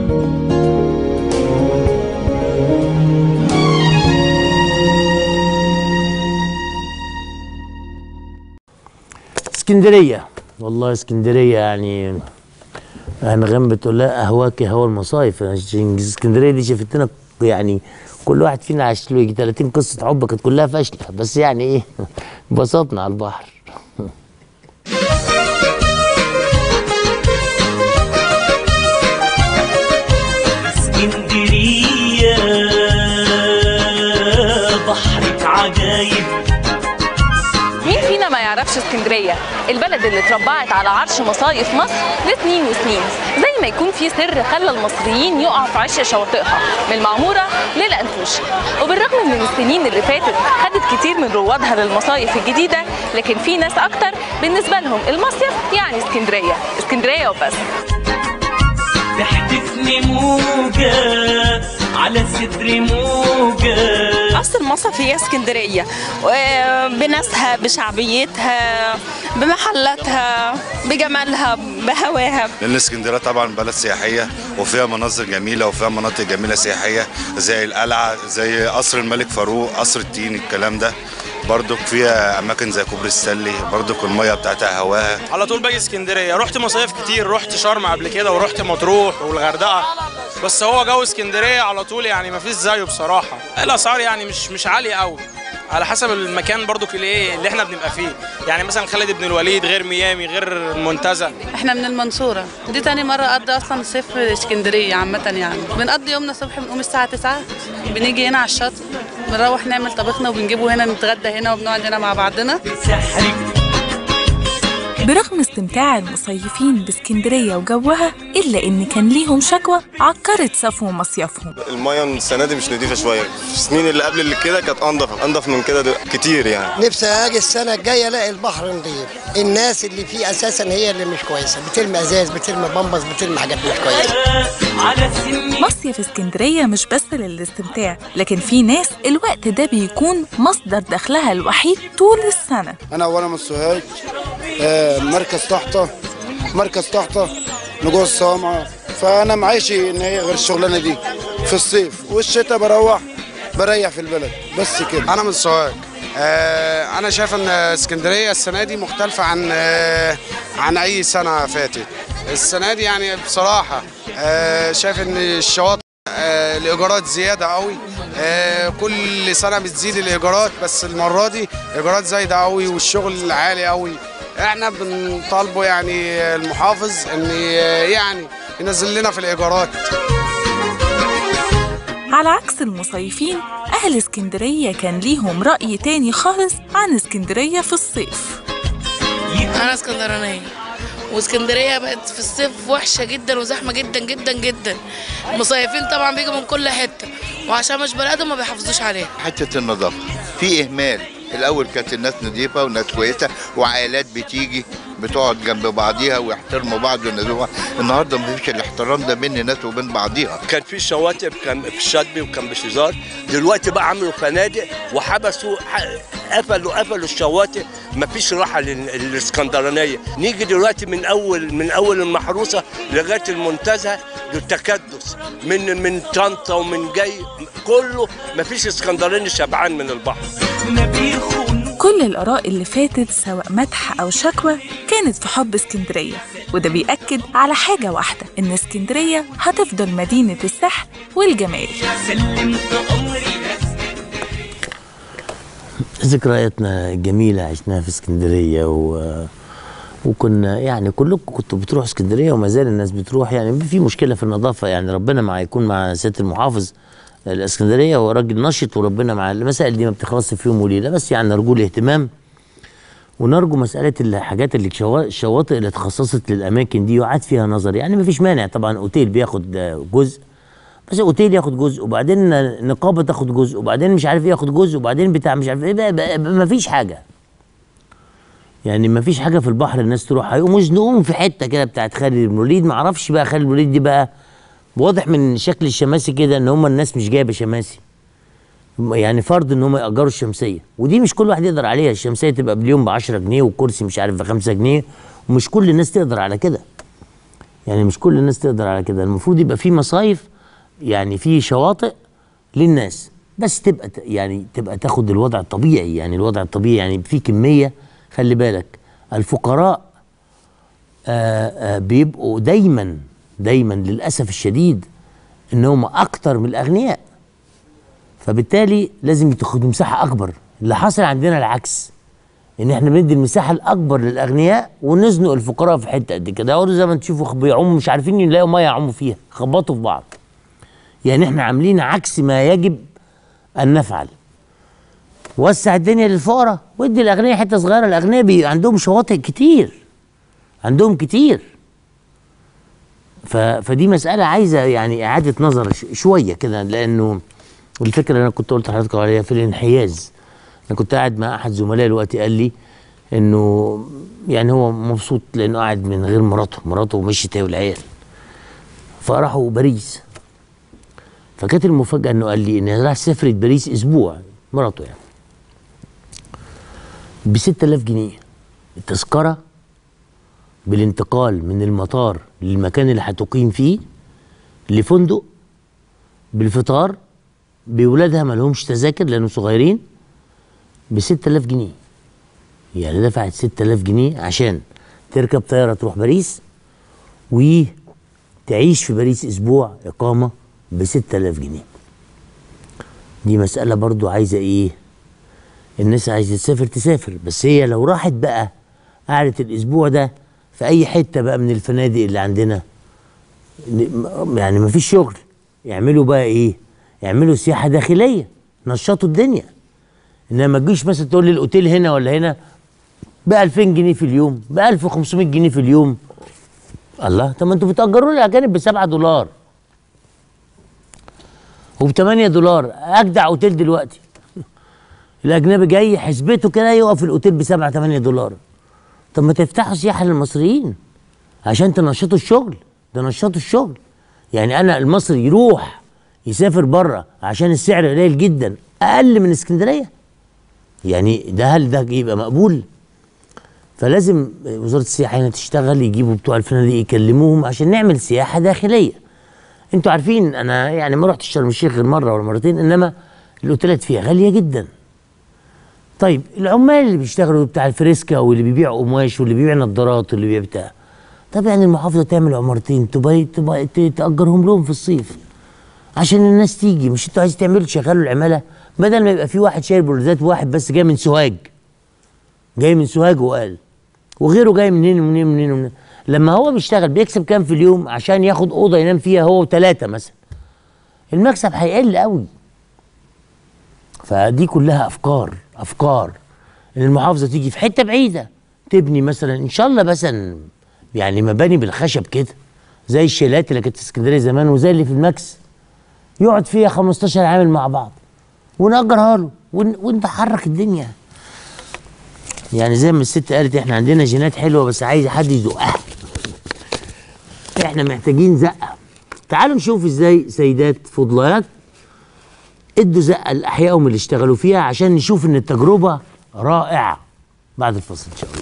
اسكندريه والله اسكندريه يعني انغام بتقول لها اهواك هوا المصايف عشان اسكندريه دي شافتنا يعني كل واحد فينا عاش له يجي 30 قصه حب كانت كلها فاشله بس يعني ايه انبسطنا على البحر اسكندرية بحرك عجايب مين فينا ما يعرفش اسكندريه البلد اللي اتربعت على عرش مصايف مصر لسنين وسنين زي ما يكون في سر خلى المصريين يقعوا في عش شواطئها من المعموره للانفوش وبالرغم من السنين اللي فاتت خدت كتير من روادها للمصايف الجديده لكن في ناس اكتر بالنسبه لهم المصيف يعني اسكندريه اسكندريه وبس تحدفني موجة على صدري موجة اصل المصيف هي اسكندريه و- بناسها بشعبيتها بمحلاتها بجمالها بهواها لان اسكندريه طبعا بلد سياحيه وفيها مناظر جميله وفيها مناطق جميله سياحيه زي القلعه زي قصر الملك فاروق قصر التين الكلام ده برضك فيها اماكن زي كوبري السلي برضك الميه بتاعتها هواها على طول باجي اسكندريه رحت مصايف كتير رحت شرم قبل كده ورحت مطروح والغردقه بس هو جو اسكندريه على طول يعني ما فيش زيه بصراحه الاسعار يعني مش مش عاليه قوي على حسب المكان برضو اللي ايه اللي احنا بنبقى فيه يعني مثلا خالد بن الوليد غير ميامي غير المنتزه احنا من المنصورة دي تاني مرة اقضي اصلا الصيف في اسكندرية عامة يعني بنقضي يومنا الصبح بنقوم الساعة 9 بنيجي هنا على الشط بنروح نعمل طبخنا وبنجيبه هنا نتغدى هنا وبنقعد هنا مع بعضنا سحرك برغم استمتاع المصيفين باسكندرية وجوها إلا إن كان ليهم شكوى عكرت صفو مصيفهم المايه السنه دي مش نضيفه شويه السنين اللي قبل اللي كده كانت انضف انضف من كده دل- كتير يعني نفسي اجي السنه الجايه الاقي البحر نظيف الناس اللي فيه اساسا هي اللي مش كويسه بترمي ازاز بترمي بامبس بترمي حاجات مش كويسه على سني مصيف اسكندرية مش بس للاستمتاع لكن في ناس الوقت ده بيكون مصدر دخلها الوحيد طول السنة انا اولا من سوهاج آه، مركز تحته مركز تحته نجوى الصوامعه فانا معيشي ان هي غير الشغلانه دي في الصيف والشتاء بروح بريح في البلد بس كده انا من سوهاج آه، انا شايف ان اسكندريه السنه دي مختلفه عن آه، عن اي سنه فاتت السنه دي يعني بصراحه آه، شايف ان الشواطئ آه، الايجارات زياده قوي آه، كل سنه بتزيد الايجارات بس المره دي ايجارات زايده قوي والشغل عالي قوي احنا بنطالبه يعني المحافظ ان آه، يعني ينزل لنا في الايجارات على عكس المصيفين أهل اسكندرية كان ليهم رأي تاني خالص عن اسكندرية في الصيف انا اسكندرانيه واسكندريه بقت في الصيف وحشه جدا وزحمه جدا جدا جدا المصيفين طبعا بيجوا من كل حته وعشان مش بلدهم ما بيحافظوش عليها حته النظافه في اهمال الاول كانت الناس نظيفه وناس كويسه وعائلات بتيجي بتقعد جنب بعضيها ويحترموا بعض وينزلوا النهارده ما فيش الاحترام ده بين الناس وبين بعضيها كان في شواطئ كان في الشاطبي وكان بشيزار دلوقتي بقى عملوا فنادق وحبسوا ح- قفلوا قفلوا الشواطئ ما فيش راحه لل- للاسكندرانيه نيجي دلوقتي من اول من اول المحروسه لغايه المنتزه للتكدس من من طنطا ومن جاي كله ما فيش اسكندراني شبعان من البحر كل الآراء اللي فاتت سواء مدح أو شكوى كانت في حب اسكندرية وده بيأكد على حاجة واحدة إن اسكندرية هتفضل مدينة السحر والجمال سلمت امري ذكرياتنا الجميلة عشناها في اسكندرية و... وكنا يعني كلكم كنتوا بتروحوا اسكندرية وما زال الناس بتروح يعني في مشكلة في النظافة يعني ربنا مع يكون مع سيادة المحافظ الاسكندرية هو راجل نشط وربنا مع المسائل دي ما بتخلصش في يوم وليلة بس يعني نرجو الاهتمام ونرجو مسألة الحاجات اللي شوا- الشواطئ اللي اتخصصت للأماكن دي يعاد فيها نظر يعني ما فيش مانع طبعا أوتيل بياخد آه، جزء بس اوتيل ياخد جزء وبعدين نقابه تاخد جزء وبعدين مش عارف ايه ياخد جزء وبعدين بتاع مش عارف ايه بقى بقى ما فيش حاجه يعني ما فيش حاجه في البحر الناس تروح يقوموا يزنقوهم في حته كده بتاعت خالد بن الوليد ما اعرفش بقى خالد بن الوليد دي بقى واضح من شكل الشماسي كده ان هم الناس مش جايبه شماسي يعني فرض ان هم ياجروا الشمسيه ودي مش كل واحد يقدر عليها الشمسيه تبقى باليوم ب 10 جنيه والكرسي مش عارف ب 5 جنيه ومش كل الناس تقدر على كده يعني مش كل الناس تقدر على كده المفروض يبقى في مصايف يعني في شواطئ للناس بس تبقى ت- يعني تبقى تاخد الوضع الطبيعي يعني الوضع الطبيعي يعني في كميه خلي بالك الفقراء آآ آآ بيبقوا دايما دايما للاسف الشديد ان هم اكتر من الاغنياء فبالتالي لازم تاخدوا مساحه اكبر اللي حصل عندنا العكس ان احنا بندي المساحه الاكبر للاغنياء ونزنق الفقراء في حته قد كده يقعدوا زي ما تشوفوا بيعوموا مش عارفين يلاقوا ميه يعوموا فيها خبطوا في بعض يعني احنا عاملين عكس ما يجب ان نفعل وسع الدنيا للفقراء وادي الاغنياء حته صغيره الاغنياء بي عندهم شواطئ كتير عندهم كتير ف... فدي مساله عايزه يعني اعاده نظر ش... شويه كده لانه الفكره اللي انا كنت قلت لحضرتك عليها في الانحياز انا كنت قاعد مع احد زملائي دلوقتي قال لي انه يعني هو مبسوط لانه قاعد من غير مراته مراته مشيت هي والعيال فراحوا باريس فكانت المفاجاه انه قال لي ان راح سافرت باريس اسبوع مراته يعني ب 6000 جنيه التذكره بالانتقال من المطار للمكان اللي هتقيم فيه لفندق بالفطار بولادها ما لهمش تذاكر لانهم صغيرين ب 6000 جنيه يعني دفعت 6000 جنيه عشان تركب طياره تروح باريس وتعيش في باريس اسبوع اقامه ب 6000 جنيه دي مساله برضو عايزه ايه الناس عايزه تسافر تسافر بس هي لو راحت بقى قعدت الاسبوع ده في اي حته بقى من الفنادق اللي عندنا ن- يعني مفيش شغل يعملوا بقى ايه يعملوا سياحه داخليه نشطوا الدنيا انما ما تجيش مثلا تقول لي الاوتيل هنا ولا هنا ب 2000 جنيه في اليوم ب 1500 جنيه في اليوم الله طب ما انتوا بتاجروا لي الاجانب ب 7 دولار وب 8 دولار اجدع اوتيل دلوقتي الاجنبي جاي حسبته كده يقف الاوتيل ب 7 8 دولار طب ما تفتحوا سياحه للمصريين عشان تنشطوا الشغل ده نشطوا الشغل يعني انا المصري يروح يسافر بره عشان السعر قليل جدا اقل من اسكندريه يعني ده هل ده يبقى مقبول فلازم وزاره السياحه هنا تشتغل يجيبوا بتوع الفنادق يكلموهم عشان نعمل سياحه داخليه انتوا عارفين انا يعني ما رحتش شرم الشيخ غير مره ولا مرتين انما الاوتيلات فيها غاليه جدا طيب العمال اللي بيشتغلوا بتاع الفريسكا واللي بيبيع قماش واللي بيبيع نظارات واللي بيبيع بتاع طب يعني المحافظه تعمل عمارتين تبقى تبقى ت- تاجرهم لهم في الصيف عشان الناس تيجي مش انتوا عايزين تعملوا تشغلوا العماله بدل ما يبقى في واحد شايل بوليزات واحد بس جاي من سوهاج جاي من سوهاج وقال وغيره جاي منين ومنين ومنين ومنين لما هو بيشتغل بيكسب كام في اليوم عشان ياخد اوضه ينام فيها هو وثلاثه مثلا المكسب هيقل قوي فدي كلها افكار افكار ان المحافظه تيجي في حته بعيده تبني مثلا ان شاء الله مثلا يعني مباني بالخشب كده زي الشيلات اللي كانت في اسكندريه زمان وزي اللي في الماكس يقعد فيها 15 عامل مع بعض ونأجرها له ون- ونحرك الدنيا يعني زي ما الست قالت احنا عندنا جينات حلوه بس عايز حد يزقها احنا محتاجين زقه تعالوا نشوف ازاي سيدات فضليات ادوا زقه لاحيائهم اللي اشتغلوا فيها عشان نشوف ان التجربه رائعه بعد الفصل ان شاء الله